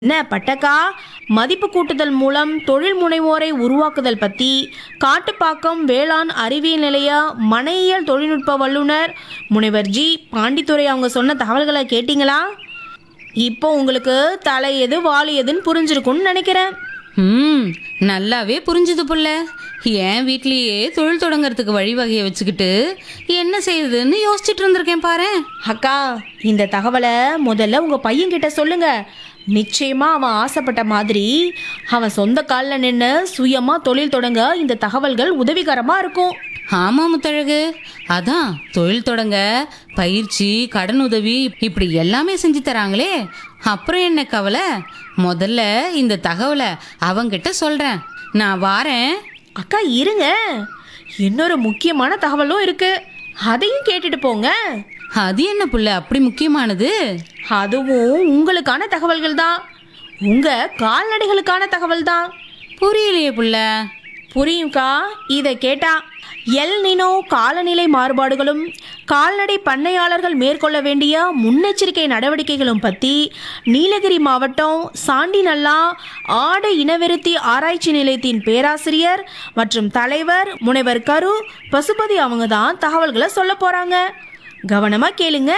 என்ன பட்டக்கா மதிப்பு கூட்டுதல் மூலம் தொழில் முனைவோரை உருவாக்குதல் பற்றி காட்டுப்பாக்கம் வேளாண் அறிவியல் நிலைய மனையியல் தொழில்நுட்ப வல்லுனர் முனைவர் ஜி பாண்டித்துரை அவங்க சொன்ன தகவல்களை கேட்டிங்களா இப்போ உங்களுக்கு தலை எது வாலி எதுன்னு புரிஞ்சிருக்கும்னு நினைக்கிறேன் ம் நல்லாவே புரிஞ்சுது புள்ள என் வீட்லயே தொழில் தொடங்கறதுக்கு வழிவகையை வச்சுக்கிட்டு என்ன செய்யுதுன்னு யோசிச்சுட்டு இருந்திருக்கேன் பாரேன் அக்கா இந்த தகவலை முதல்ல உங்க பையன்கிட்ட சொல்லுங்க நிச்சயமா அவன் ஆசைப்பட்ட மாதிரி அவன் சொந்த காலில் நின்று சுயமா தொழில் தொடங்க இந்த தகவல்கள் உதவிகரமா இருக்கும் ஆமா முத்தழகு அதான் தொழில் தொடங்க பயிற்சி கடன் உதவி இப்படி எல்லாமே செஞ்சு தராங்களே அப்புறம் என்ன கவலை முதல்ல இந்த தகவலை அவங்கிட்ட சொல்றேன் நான் வாரேன் அக்கா இருங்க இன்னொரு முக்கியமான தகவலும் இருக்கு அதையும் கேட்டுட்டு போங்க அது என்ன புள்ள அப்படி முக்கியமானது அதுவும் உங்களுக்கான தகவல்கள் தான் உங்க கால்நடைகளுக்கான தகவல் தான் புரியலையே புள்ள புரியும்க்கா இதை கேட்டா எல் நினோ காலநிலை மாறுபாடுகளும் கால்நடை பண்ணையாளர்கள் மேற்கொள்ள வேண்டிய முன்னெச்சரிக்கை நடவடிக்கைகளும் பற்றி நீலகிரி மாவட்டம் சாண்டிநல்லா ஆடு இனவிருத்தி ஆராய்ச்சி நிலையத்தின் பேராசிரியர் மற்றும் தலைவர் முனைவர் கரு பசுபதி அவங்க தான் தகவல்களை சொல்ல போறாங்க கவனமா கேளுங்க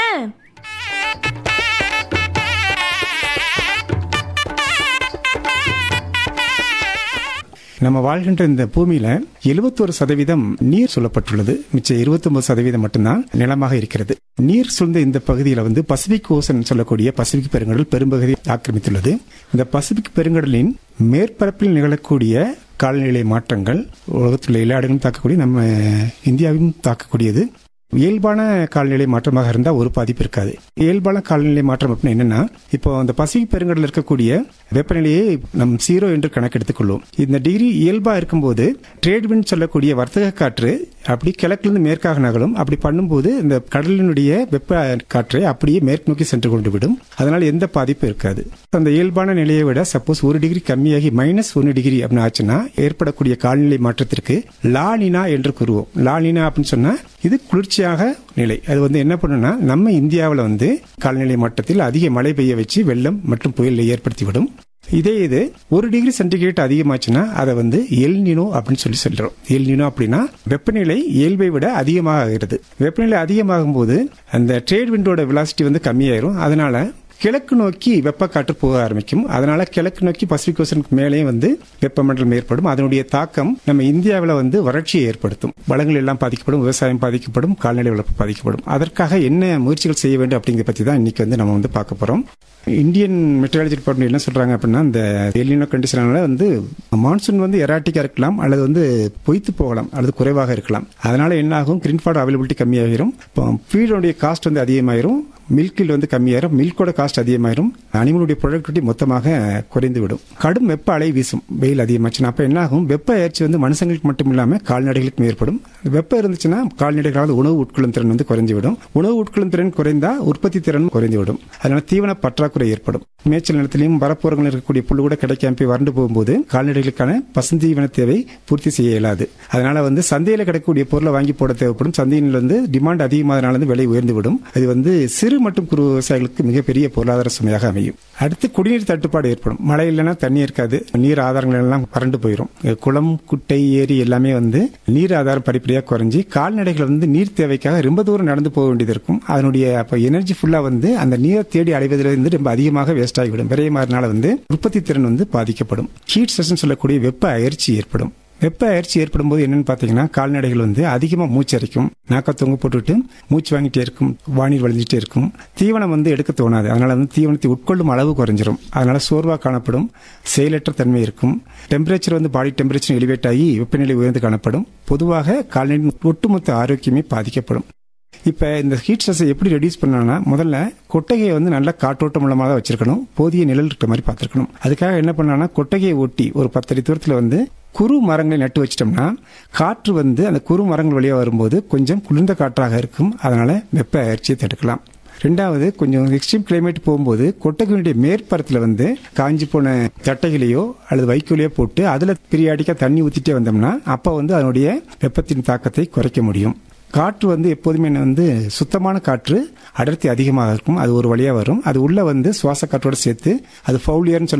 நம்ம வாழ்கின்ற இந்த பூமியில 71% சதவீதம் நீர் சொல்லப்பட்டுள்ளது மிச்சம் 29% சதவீதம் மட்டும்தான் நிலமாக இருக்கிறது நீர் சூழ்ந்த இந்த பகுதியில் வந்து பசிபிக் ஓசன் சொல்லக்கூடிய பசிபிக் பெருங்கடல் பெரும்பகுதி ஆக்கிரமித்துள்ளது இந்த பசிபிக் பெருங்கடலின் மேற்பரப்பில் நிகழக்கூடிய காலநிலை மாற்றங்கள் உலகத்தில் உள்ள எல்லா இடங்களும் தாக்கக்கூடிய நம்ம இந்தியாவையும் தாக்கக்கூடியது இயல்பான காலநிலை மாற்றமாக இருந்தால் ஒரு பாதிப்பு இருக்காது இயல்பான காலநிலை மாற்றம் அப்படின்னு என்னன்னா இப்போ அந்த பசிபிக் பெருங்கடலில் இருக்கக்கூடிய வெப்பநிலையை நம் ஜீரோ என்று கணக்கெடுத்துக் கொள்வோம் இந்த டிகிரி இயல்பா இருக்கும்போது ட்ரேட் விண்ட் சொல்லக்கூடிய வர்த்தக காற்று அப்படி கிழக்கிலிருந்து மேற்காக நகரும் அப்படி பண்ணும்போது இந்த கடலினுடைய வெப்ப காற்றை அப்படியே மேற்கு நோக்கி சென்று கொண்டு விடும் அதனால எந்த பாதிப்பும் இருக்காது அந்த இயல்பான நிலையை விட சப்போஸ் ஒரு டிகிரி கம்மியாகி மைனஸ் ஒன்று டிகிரி அப்படின்னு ஆச்சுன்னா ஏற்படக்கூடிய காலநிலை மாற்றத்திற்கு லானினா என்று கூறுவோம் லானினா அப்படின்னு சொன்னா இது குளிர்ச்சியாக நிலை அது வந்து என்ன பண்ணுன்னா நம்ம இந்தியாவில் வந்து காலநிலை மாற்றத்தில் அதிக மழை பெய்ய வச்சு வெள்ளம் மற்றும் புயலை ஏற்படுத்திவிடும் இதே இது ஒரு டிகிரி சென்டிகிரேட் அதிகமாச்சுன்னா அதை வந்து எல்னினோ அப்படின்னு சொல்லி சொல்றோம் எல்னினோ அப்படின்னா வெப்பநிலை இயல்பை விட அதிகமாக ஆகிறது வெப்பநிலை அதிகமாகும் போது அந்த ட்ரேட் விண்டோட விலாசிட்டி வந்து கம்மியாயிரும் அதனால கிழக்கு நோக்கி வெப்பக்காற்று போக ஆரம்பிக்கும் அதனால கிழக்கு நோக்கி பசிபிக் ஓசனுக்கு மேலே வந்து வெப்பமண்டலம் ஏற்படும் அதனுடைய தாக்கம் நம்ம இந்தியாவில் வந்து வறட்சியை ஏற்படுத்தும் வளங்கள் எல்லாம் பாதிக்கப்படும் விவசாயம் பாதிக்கப்படும் கால்நடை வளர்ப்பு பாதிக்கப்படும் அதற்காக என்ன முயற்சிகள் செய்ய வேண்டும் அப்படிங்கிறத பற்றி தான் இன்னைக்கு வந்து நம்ம வந்து பார்க்க போறோம் இந்தியன் மெட்ரலாஜி டிபார்ட்மெண்ட் என்ன சொல்றாங்க அப்படின்னா இந்த எலினோ கண்டிஷனால வந்து மான்சூன் வந்து எராட்டிக்கா இருக்கலாம் அல்லது வந்து பொய்த்து போகலாம் அல்லது குறைவாக இருக்கலாம் அதனால என்ன ஆகும் கிரீன்ஃபார்ட் அவைலபிலிட்டி கம்மியாகிரும் ஃபீடோடைய காஸ்ட் வந்து அதிகமாயிரும் மில்கில் வந்து கம்மியாயிரும் மில்கோட காஸ்ட் அதிகமாயிரும் அனிமலுடைய ப்ரொடக்டிவிட்டி மொத்தமாக குறைந்து விடும் கடும் வெப்ப அலை வீசும் வெயில் அதிகமாச்சுன்னா அப்ப என்ன ஆகும் வெப்ப அயற்சி வந்து மனுஷங்களுக்கு மட்டும் இல்லாம கால்நடைகளுக்கும் ஏற்படும் வெப்பம் இருந்துச்சுன்னா கால்நடைகளால் உணவு உட்கொள்ளும் திறன் வந்து குறைஞ்சு விடும் உணவு உட்கொள்ளும் திறன் குறைந்தா உற்பத்தி திறன் குறைந்து விடும் அதனால தீவன பற்றாக்குறை ஏற்படும் மேய்ச்சல் நிலத்திலையும் வரப்புறங்கள் இருக்கக்கூடிய புல்லு கூட கிடைக்காம போய் வறண்டு போகும்போது கால்நடைகளுக்கான பசுந்தீவன தேவை பூர்த்தி செய்ய இயலாது அதனால வந்து சந்தையில் கிடைக்கக்கூடிய பொருளை வாங்கி போட தேவைப்படும் சந்தையில் வந்து டிமாண்ட் அதிகமானதுனால வந்து விலை உயர்ந்து விடும் அது வந்து சிறு மற்றும் குறு விவசாயிகளுக்கு மிகப்பெரிய பொருளாதார சுமையாக அமையும் அடுத்து குடிநீர் தட்டுப்பாடு ஏற்படும் மழை இல்லைன்னா தண்ணி இருக்காது நீர் ஆதாரங்கள் எல்லாம் வறண்டு போயிடும் குளம் குட்டை ஏரி எல்லாமே வந்து நீர் ஆதாரம் படிப்படியாக குறைஞ்சி கால்நடைகள் வந்து நீர் தேவைக்காக ரொம்ப தூரம் நடந்து போக வேண்டியது இருக்கும் அதனுடைய அப்போ எனர்ஜி ஃபுல்லா வந்து அந்த நீரை தேடி அடைவதிலிருந்து ரொம்ப அதிகமாக வேஸ்ட் ஆகிவிடும் விரையமாறனால வந்து உற்பத்தி திறன் வந்து பாதிக்கப்படும் ஹீட் ஸ்ட்ரெஸ் சொல்லக்கூடிய வெப்ப அயற்சி ஏற்படும் வெப்ப அயற்சி ஏற்படும் போது என்னன்னு பாத்தீங்கன்னா கால்நடைகள் வந்து அதிகமா மூச்சரிக்கும் நாக்க தொங்க போட்டுட்டு மூச்சு வாங்கிட்டே இருக்கும் வானில் வழிஞ்சிட்டே இருக்கும் தீவனம் வந்து எடுக்க தோணாது அதனால வந்து தீவனத்தை உட்கொள்ளும் அளவு குறைஞ்சிரும் அதனால சோர்வா காணப்படும் செயலற்ற தன்மை இருக்கும் டெம்பரேச்சர் வந்து பாடி டெம்பரேச்சர் எலிவேட் ஆகி வெப்பநிலை உயர்ந்து காணப்படும் பொதுவாக கால்நடை ஒட்டுமொத்த ஆரோக்கியமே பாதிக்கப்படும் இப்ப இந்த ஹீட் ஸ்ட்ரெஸ்ஸை எப்படி ரெடியூஸ் பண்ணணும்னா முதல்ல கொட்டகையை வந்து நல்லா காற்றோட்டம் மூலமாக வச்சிருக்கணும் போதிய நிழல் இருக்கிற மாதிரி பார்த்துருக்கணும் அதுக்காக என்ன பண்ணலாம்னா கொட்டகையை ஒட்டி ஒரு பத்தடி தூரத்தில் வந்து குறு மரங்களை நட்டு வச்சிட்டோம்னா காற்று வந்து அந்த குறு மரங்கள் வழியாக வரும்போது கொஞ்சம் குளிர்ந்த காற்றாக இருக்கும் அதனால வெப்ப அயற்சியை தடுக்கலாம் ரெண்டாவது கொஞ்சம் எக்ஸ்ட்ரீம் கிளைமேட் போகும்போது கொட்டகையினுடைய மேற்பரத்தில் வந்து காஞ்சி போன தட்டைகளையோ அல்லது வைக்கோலையோ போட்டு அதில் பீரியாடிக்காக தண்ணி ஊற்றிட்டே வந்தோம்னா அப்போ வந்து அதனுடைய வெப்பத்தின் தாக்கத்தை குறைக்க முடியும் காற்று வந்து எப்போதுமே வந்து சுத்தமான காற்று அடர்த்தி அதிகமாக இருக்கும் அது ஒரு வழியாக வரும் அது உள்ள வந்து சுவாச காற்றோட சேர்த்து அது ஃபவுலியர்னு சொல்ல